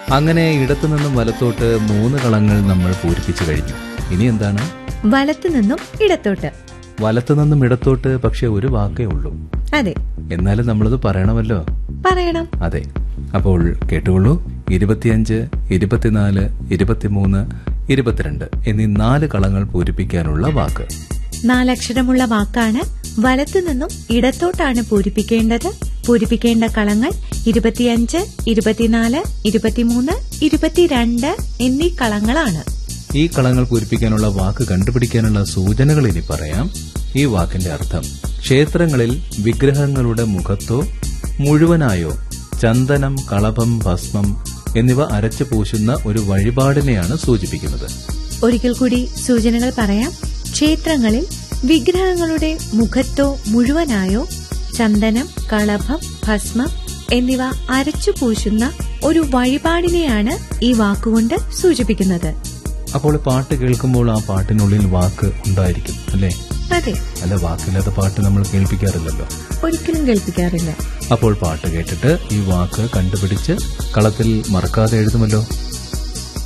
അങ്ങനെ ഇടത്തു നിന്നും വലത്തോട്ട് മൂന്ന് കളങ്ങൾ നമ്മൾ പൂരിപ്പിച്ചു കഴിഞ്ഞു ഇനി എന്താണ് വലത്തു നിന്നും ഇടത്തോട്ട് വലത്തു നിന്നും ഇടത്തോട്ട് പക്ഷെ ഒരു വാക്കേ ഉള്ളൂ അതെ എന്നാലും നമ്മളത് പറയണമല്ലോ പറയണം അതെ അപ്പോൾ കേട്ടുകൊള്ളൂ ഇരുപത്തിയഞ്ച് ഇരുപത്തിനാല് ഇരുപത്തിമൂന്ന് ഇരുപത്തിരണ്ട് എന്നീ നാല് കളങ്ങൾ പൂരിപ്പിക്കാനുള്ള വാക്ക് നാലക്ഷരമുള്ള വാക്കാണ് വലത്തു നിന്നും ഇടത്തോട്ടാണ് പൂരിപ്പിക്കേണ്ടത് പൂരിപ്പിക്കേണ്ട കളങ്ങൾ ഇരുപത്തിയഞ്ച് ഇരുപത്തിനാല് ഇരുപത്തിമൂന്ന് ഇരുപത്തിരണ്ട് എന്നീ കളങ്ങളാണ് ഈ കളങ്ങൾ പൂരിപ്പിക്കാനുള്ള വാക്ക് കണ്ടുപിടിക്കാനുള്ള സൂചനകൾ ഇനി പറയാം ഈ വാക്കിന്റെ അർത്ഥം ക്ഷേത്രങ്ങളിൽ വിഗ്രഹങ്ങളുടെ മുഖത്തോ മുഴുവനായോ ചന്ദനം കളഭം ഭസ്മം എന്നിവ അരച്ചു പൂശുന്ന ഒരു വഴിപാടിനെയാണ് സൂചിപ്പിക്കുന്നത് ഒരിക്കൽ കൂടി സൂചനകൾ പറയാം ക്ഷേത്രങ്ങളിൽ വിഗ്രഹങ്ങളുടെ മുഖത്തോ മുഴുവനായോ ചന്ദനം കളഭം ഭസ്മം എന്നിവ അരച്ചു പൂശുന്ന ഒരു വഴിപാടിനെയാണ് ഈ വാക്കുകൊണ്ട് സൂചിപ്പിക്കുന്നത് അപ്പോൾ പാട്ട് കേൾക്കുമ്പോൾ ആ പാട്ടിനുള്ളിൽ വാക്ക് ഉണ്ടായിരിക്കും അല്ലേ അതെ അല്ല വാക്കില്ലാത്ത പാട്ട് നമ്മൾ കേൾപ്പിക്കാറില്ലല്ലോ ഒരിക്കലും കേൾപ്പിക്കാറില്ല അപ്പോൾ പാട്ട് കേട്ടിട്ട് ഈ വാക്ക് കണ്ടുപിടിച്ച് കളത്തിൽ മറക്കാതെ എഴുതുമല്ലോ